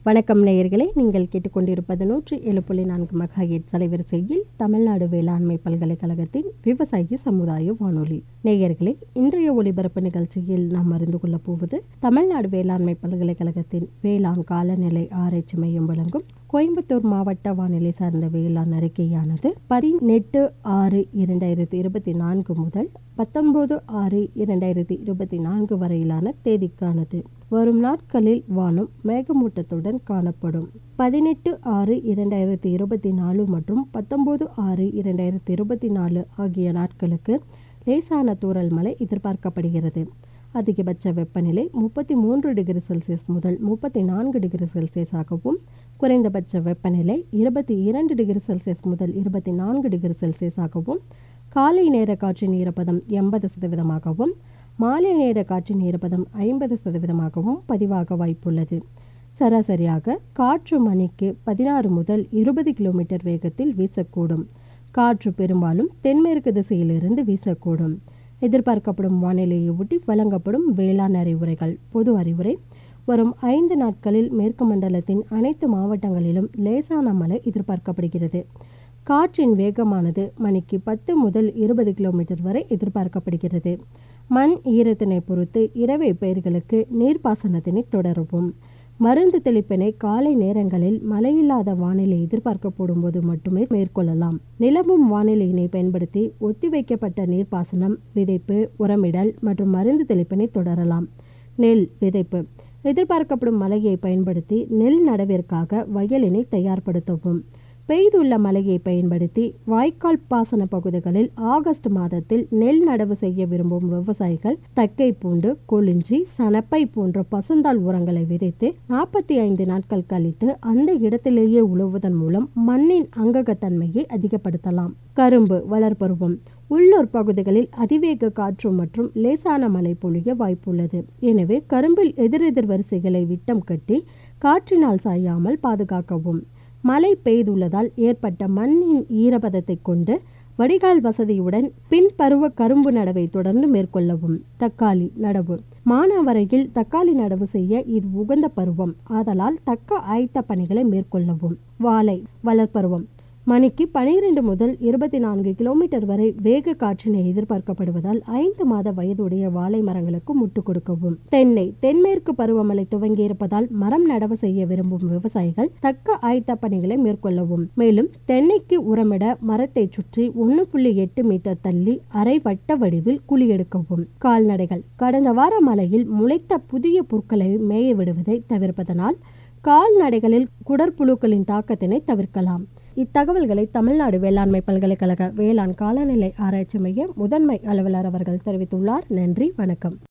வணக்கம் நேயர்களே நீங்கள் கேட்டுக்கொண்டிருப்பது நூற்றி ஏழு புள்ளி நான்கு மெகாஹெட் அலைவரிசையில் தமிழ்நாடு வேளாண்மை பல்கலைக்கழகத்தின் விவசாயி சமுதாய வானொலி நேயர்களே இன்றைய ஒளிபரப்பு நிகழ்ச்சியில் நாம் அறிந்து கொள்ளப் போவது தமிழ்நாடு வேளாண்மை பல்கலைக்கழகத்தின் வேளாண் காலநிலை ஆராய்ச்சி மையம் வழங்கும் கோயம்புத்தூர் மாவட்ட வானிலை சார்ந்த வேளாண் அறிக்கையானது பதினெட்டு ஆறு இரண்டாயிரத்தி இருபத்தி நான்கு முதல் பத்தொன்பது ஆறு இரண்டாயிரத்தி இருபத்தி நான்கு வரையிலான தேதிக்கானது வரும் நாட்களில் வானம் மேகமூட்டத்துடன் காணப்படும் பதினெட்டு ஆறு இரண்டாயிரத்தி இருபத்தி நாலு மற்றும் பத்தொன்பது ஆறு இரண்டாயிரத்தி இருபத்தி நாலு ஆகிய நாட்களுக்கு லேசான தூறல் மழை எதிர்பார்க்கப்படுகிறது அதிகபட்ச வெப்பநிலை முப்பத்தி மூன்று டிகிரி செல்சியஸ் முதல் முப்பத்தி நான்கு டிகிரி செல்சியஸாகவும் குறைந்தபட்ச வெப்பநிலை இருபத்தி இரண்டு டிகிரி செல்சியஸ் முதல் இருபத்தி நான்கு டிகிரி செல்சியஸாகவும் காலை நேர காற்றின் ஈரப்பதம் எண்பது சதவீதமாகவும் மாலை நேர காற்றின் ஈரப்பதம் ஐம்பது சதவீதமாகவும் பதிவாக வாய்ப்புள்ளது சராசரியாக காற்று மணிக்கு பதினாறு முதல் இருபது கிலோமீட்டர் வேகத்தில் வீசக்கூடும் காற்று பெரும்பாலும் தென்மேற்கு திசையிலிருந்து வீசக்கூடும் எதிர்பார்க்கப்படும் வானிலையை ஒட்டி வழங்கப்படும் வேளாண் அறிவுரைகள் பொது அறிவுரை வரும் ஐந்து நாட்களில் மேற்கு மண்டலத்தின் அனைத்து மாவட்டங்களிலும் லேசான மழை எதிர்பார்க்கப்படுகிறது காற்றின் வேகமானது மணிக்கு பத்து முதல் இருபது கிலோமீட்டர் வரை எதிர்பார்க்கப்படுகிறது மண் ஈரத்தினை பொறுத்து இரவை பயிர்களுக்கு நீர்ப்பாசனத்தினை தொடரவும் மருந்து தெளிப்பினை காலை நேரங்களில் மழையில்லாத வானிலை எதிர்பார்க்கப்படும் போது மட்டுமே மேற்கொள்ளலாம் நிலவும் வானிலையினை பயன்படுத்தி ஒத்திவைக்கப்பட்ட நீர்ப்பாசனம் விதைப்பு உரமிடல் மற்றும் மருந்து தெளிப்பினை தொடரலாம் நெல் விதைப்பு எதிர்பார்க்கப்படும் மழையை பயன்படுத்தி நெல் நடவிற்காக வயலினை தயார்படுத்தவும் பெய்துள்ள மழையை பயன்படுத்தி வாய்க்கால் பாசன பகுதிகளில் ஆகஸ்ட் மாதத்தில் நெல் நடவு செய்ய விரும்பும் விவசாயிகள் தக்கை பூண்டு கொளிஞ்சி சனப்பை போன்ற பசுந்தாள் உரங்களை விதைத்து நாற்பத்தி ஐந்து நாட்கள் கழித்து அந்த இடத்திலேயே உழுவதன் மூலம் மண்ணின் அங்ககத்தன்மையை அதிகப்படுத்தலாம் கரும்பு வளர்பருவம் உள்ளூர் பகுதிகளில் அதிவேக காற்று மற்றும் லேசான மழை பொழிய வாய்ப்புள்ளது எனவே கரும்பில் எதிரெதிர் வரிசைகளை விட்டம் கட்டி காற்றினால் சாயாமல் பாதுகாக்கவும் மழை பெய்துள்ளதால் ஏற்பட்ட மண்ணின் ஈரப்பதத்தை கொண்டு வடிகால் வசதியுடன் பின் பருவ கரும்பு நடவை தொடர்ந்து மேற்கொள்ளவும் தக்காளி நடவு மானாவரையில் தக்காளி நடவு செய்ய இது உகந்த பருவம் ஆதலால் தக்க ஆயத்த பணிகளை மேற்கொள்ளவும் வாழை வளர்ப்பருவம் மணிக்கு பனிரெண்டு முதல் இருபத்தி நான்கு கிலோமீட்டர் வரை வேக காற்றினை எதிர்பார்க்கப்படுவதால் ஐந்து மாத வயதுடைய வாழை மரங்களுக்கு முட்டு கொடுக்கவும் தென்னை தென்மேற்கு பருவமழை துவங்கியிருப்பதால் மரம் நடவு செய்ய விரும்பும் விவசாயிகள் தக்க ஆயத்த பணிகளை மேற்கொள்ளவும் மேலும் தென்னைக்கு உரமிட மரத்தை சுற்றி ஒன்று புள்ளி எட்டு மீட்டர் தள்ளி அரை வட்ட வடிவில் குழி எடுக்கவும் கால்நடைகள் கடந்த வார மழையில் முளைத்த புதிய புற்களை மேய விடுவதை தவிர்ப்பதனால் கால்நடைகளில் குடற்புழுக்களின் தாக்கத்தினை தவிர்க்கலாம் இத்தகவல்களை தமிழ்நாடு வேளாண்மை பல்கலைக்கழக வேளாண் காலநிலை ஆராய்ச்சி மைய முதன்மை அலுவலர் அவர்கள் தெரிவித்துள்ளார் நன்றி வணக்கம்